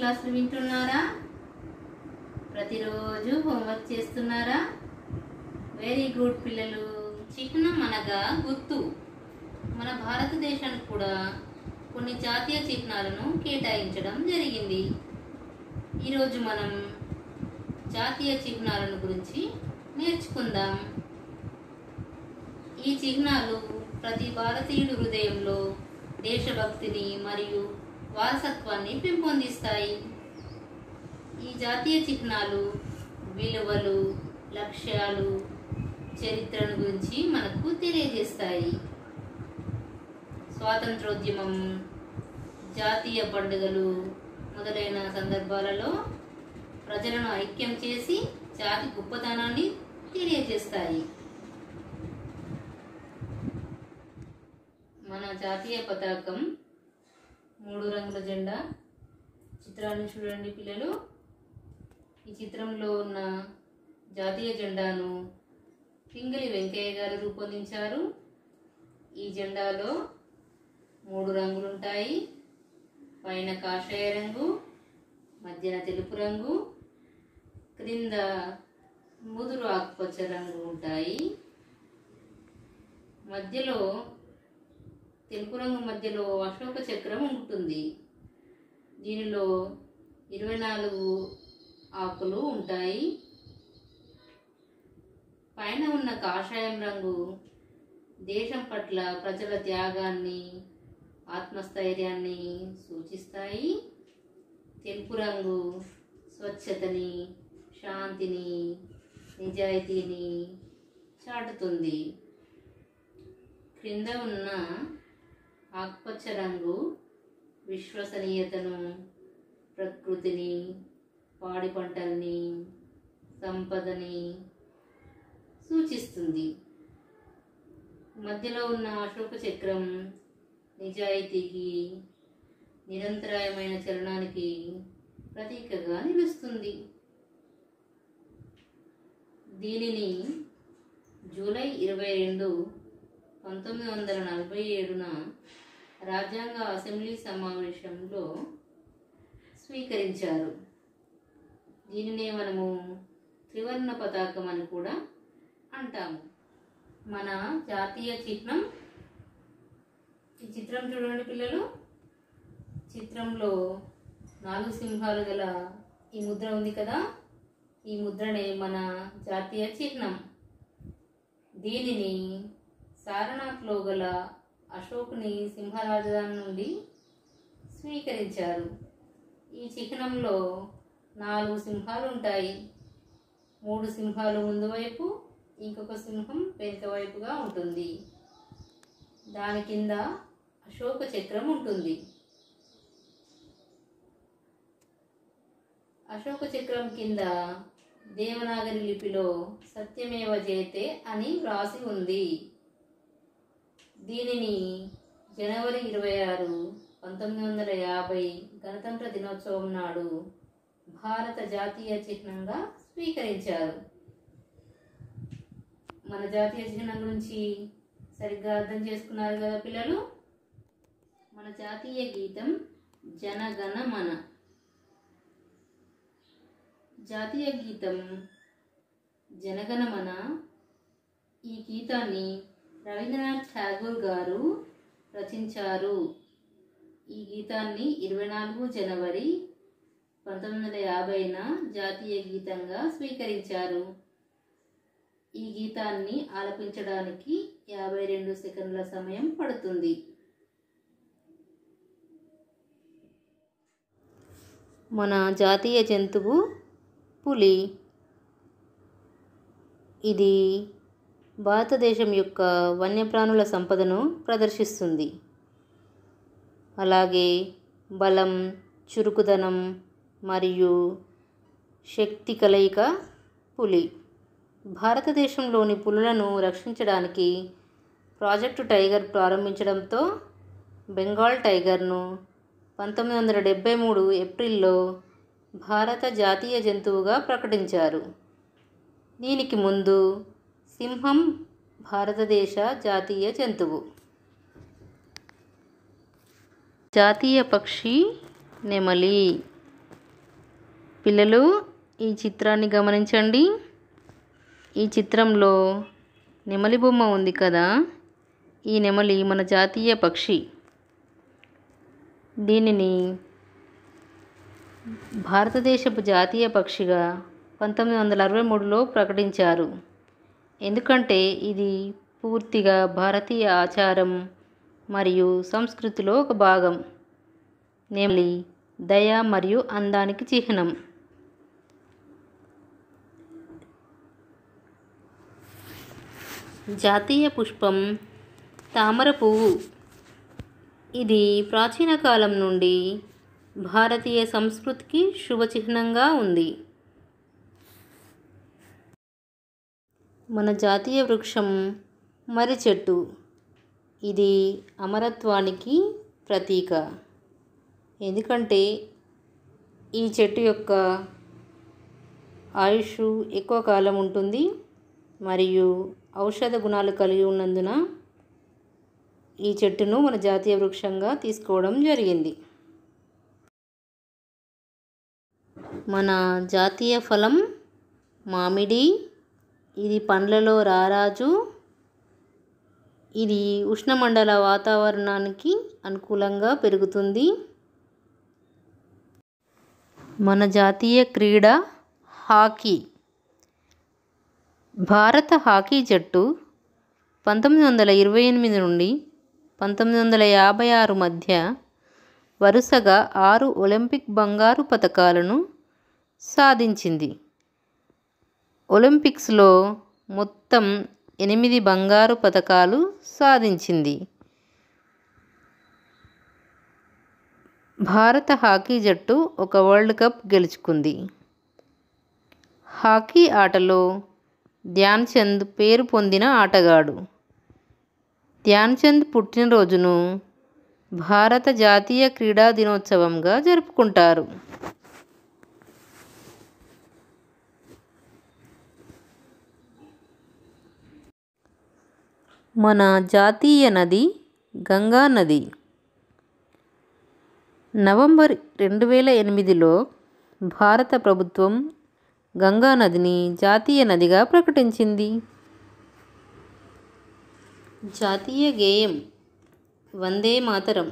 క్లాసులు వింటున్నారా ప్రతిరోజు హోంవర్క్ చేస్తున్నారా వెరీ గుడ్ పిల్లలు చిహ్నం అనగా గుర్తు మన భారతదేశానికి కూడా కొన్ని జాతీయ చిహ్నాలను కేటాయించడం జరిగింది ఈరోజు మనం జాతీయ చిహ్నాలను గురించి నేర్చుకుందాం ఈ చిహ్నాలు ప్రతి భారతీయుడి హృదయంలో దేశభక్తిని మరియు వారసత్వాన్ని పెంపొందిస్తాయి ఈ జాతీయ చిహ్నాలు విలువలు లక్ష్యాలు చరిత్రను గురించి మనకు తెలియజేస్తాయి స్వాతంత్రోద్యమం జాతీయ పండుగలు మొదలైన సందర్భాలలో ప్రజలను ఐక్యం చేసి జాతి గొప్పతనాన్ని తెలియజేస్తాయి మన జాతీయ పతాకం మూడు రంగుల జెండా చిత్రాన్ని చూడండి పిల్లలు ఈ చిత్రంలో ఉన్న జాతీయ జెండాను పింగళి వెంకయ్య గారు రూపొందించారు ఈ జెండాలో మూడు రంగులు ఉంటాయి పైన కాషాయ రంగు మధ్యన తెలుపు రంగు క్రింద ముదురు ఆకుపచ్చ రంగు ఉంటాయి మధ్యలో తెలుపు రంగు మధ్యలో అశోక చక్రం ఉంటుంది దీనిలో ఇరవై నాలుగు ఆకులు ఉంటాయి పైన ఉన్న కాషాయం రంగు దేశం పట్ల ప్రజల త్యాగాన్ని ఆత్మస్థైర్యాన్ని సూచిస్తాయి తెలుపు రంగు స్వచ్ఛతని శాంతిని నిజాయితీని చాటుతుంది క్రింద ఉన్న ఆకుపచ్చ రంగు విశ్వసనీయతను ప్రకృతిని పాడి పంటల్ని సంపదని సూచిస్తుంది మధ్యలో ఉన్న అశోక చక్రం నిజాయితీకి నిరంతరాయమైన చలనానికి ప్రతీకగా నిలుస్తుంది దీనిని జూలై ఇరవై రెండు పంతొమ్మిది వందల నలభై ఏడున రాజ్యాంగ అసెంబ్లీ సమావేశంలో స్వీకరించారు దీనినే మనము త్రివర్ణ పతాకం అని కూడా అంటాము మన జాతీయ చిహ్నం ఈ చిత్రం చూడండి పిల్లలు చిత్రంలో నాలుగు సింహాలు గల ఈ ముద్ర ఉంది కదా ఈ ముద్రనే మన జాతీయ చిహ్నం దీనిని సారనాథ్లో గల అశోకుని సింహరాజధాని నుండి స్వీకరించారు ఈ చిహ్నంలో నాలుగు సింహాలు ఉంటాయి మూడు సింహాలు ముందు వైపు ఇంకొక సింహం వెనుక వైపుగా ఉంటుంది దాని కింద అశోక చక్రం ఉంటుంది అశోక చక్రం కింద దేవనాగరి లిపిలో సత్యమేవ జయతే అని వ్రాసి ఉంది దీనిని జనవరి ఇరవై ఆరు పంతొమ్మిది వందల యాభై గణతంత్ర దినోత్సవం నాడు భారత జాతీయ చిహ్నంగా స్వీకరించారు మన జాతీయ చిహ్నం గురించి సరిగ్గా అర్థం చేసుకున్నారు కదా పిల్లలు మన జాతీయ గీతం జనగణ మన జాతీయ గీతం జనగణమన ఈ గీతాన్ని రవీంద్రనాథ్ ఠాగూర్ గారు రచించారు ఈ గీతాన్ని ఇరవై నాలుగు జనవరి పంతొమ్మిది వందల యాభైన జాతీయ గీతంగా స్వీకరించారు ఈ గీతాన్ని ఆలపించడానికి యాభై రెండు సెకండ్ల సమయం పడుతుంది మన జాతీయ జంతువు పులి ఇది భారతదేశం యొక్క వన్యప్రాణుల సంపదను ప్రదర్శిస్తుంది అలాగే బలం చురుకుదనం మరియు శక్తి కలయిక పులి భారతదేశంలోని పులులను రక్షించడానికి ప్రాజెక్టు టైగర్ ప్రారంభించడంతో బెంగాల్ టైగర్ను పంతొమ్మిది వందల డెబ్బై మూడు ఏప్రిల్లో భారత జాతీయ జంతువుగా ప్రకటించారు దీనికి ముందు సింహం భారతదేశ జాతీయ జంతువు జాతీయ పక్షి నెమలి పిల్లలు ఈ చిత్రాన్ని గమనించండి ఈ చిత్రంలో నెమలి బొమ్మ ఉంది కదా ఈ నెమలి మన జాతీయ పక్షి దీనిని భారతదేశపు జాతీయ పక్షిగా పంతొమ్మిది వందల అరవై మూడులో ప్రకటించారు ఎందుకంటే ఇది పూర్తిగా భారతీయ ఆచారం మరియు సంస్కృతిలో ఒక భాగం నెమలి దయ మరియు అందానికి చిహ్నం జాతీయ పుష్పం తామర పువ్వు ఇది ప్రాచీన కాలం నుండి భారతీయ సంస్కృతికి శుభచిహ్నంగా ఉంది మన జాతీయ వృక్షం మర్రి చెట్టు ఇది అమరత్వానికి ప్రతీక ఎందుకంటే ఈ చెట్టు యొక్క ఆయుష్ ఎక్కువ కాలం ఉంటుంది మరియు ఔషధ గుణాలు కలిగి ఉన్నందున ఈ చెట్టును మన జాతీయ వృక్షంగా తీసుకోవడం జరిగింది మన జాతీయ ఫలం మామిడి ఇది పండ్లలో రారాజు ఇది ఉష్ణమండల వాతావరణానికి అనుకూలంగా పెరుగుతుంది మన జాతీయ క్రీడ హాకీ భారత హాకీ జట్టు పంతొమ్మిది వందల ఇరవై ఎనిమిది నుండి పంతొమ్మిది వందల యాభై ఆరు మధ్య వరుసగా ఆరు ఒలింపిక్ బంగారు పతకాలను సాధించింది ఒలింపిక్స్లో మొత్తం ఎనిమిది బంగారు పతకాలు సాధించింది భారత హాకీ జట్టు ఒక వరల్డ్ కప్ గెలుచుకుంది హాకీ ఆటలో ధ్యాన్ చంద్ పేరు పొందిన ఆటగాడు ధ్యాన్ చంద్ పుట్టినరోజును భారత జాతీయ క్రీడా దినోత్సవంగా జరుపుకుంటారు మన జాతీయ నది గంగా నది నవంబర్ రెండు వేల ఎనిమిదిలో భారత ప్రభుత్వం గంగా నదిని జాతీయ నదిగా ప్రకటించింది జాతీయ గేయం వందే మాతరం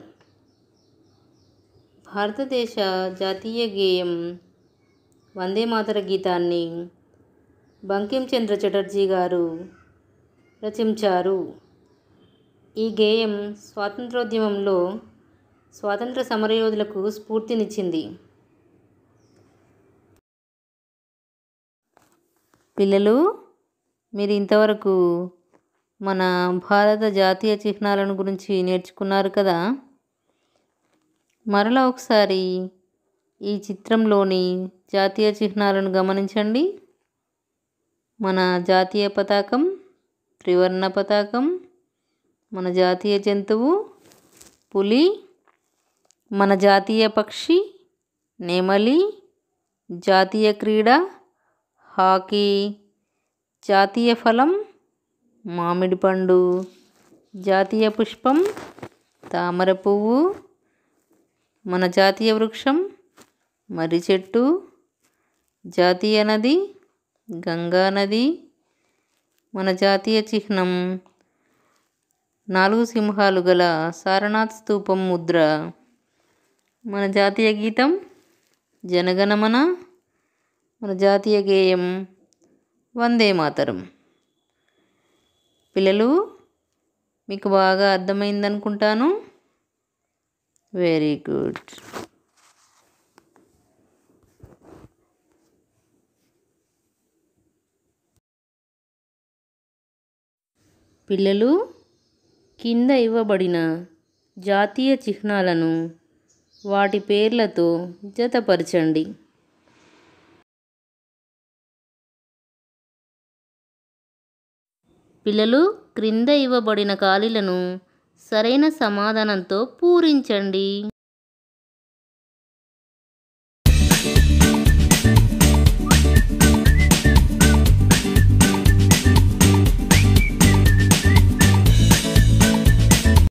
భారతదేశ జాతీయ గేయం వందే మాతర గీతాన్ని బంకిం చంద్ర చటర్జీ గారు రచించారు ఈ గేయం స్వాతంత్రోద్యమంలో స్వాతంత్ర సమరయోధులకు స్ఫూర్తినిచ్చింది పిల్లలు మీరు ఇంతవరకు మన భారత జాతీయ చిహ్నాలను గురించి నేర్చుకున్నారు కదా మరలా ఒకసారి ఈ చిత్రంలోని జాతీయ చిహ్నాలను గమనించండి మన జాతీయ పతాకం త్రివర్ణ పతాకం మన జాతీయ జంతువు పులి మన జాతీయ పక్షి నెమలి జాతీయ క్రీడ హాకీ జాతీయ ఫలం మామిడి పండు జాతీయ పుష్పం తామర పువ్వు మన జాతీయ వృక్షం మర్రి చెట్టు జాతీయ నది గంగా నది మన జాతీయ చిహ్నం నాలుగు సింహాలు గల సారనాథ్ స్తూపం ముద్ర మన జాతీయ గీతం జనగణమన మన జాతీయ గేయం వందే మాతరం పిల్లలు మీకు బాగా అర్థమైందనుకుంటాను వెరీ గుడ్ పిల్లలు కింద ఇవ్వబడిన జాతీయ చిహ్నాలను వాటి పేర్లతో జతపరచండి పిల్లలు క్రింద ఇవ్వబడిన ఖాళీలను సరైన సమాధానంతో పూరించండి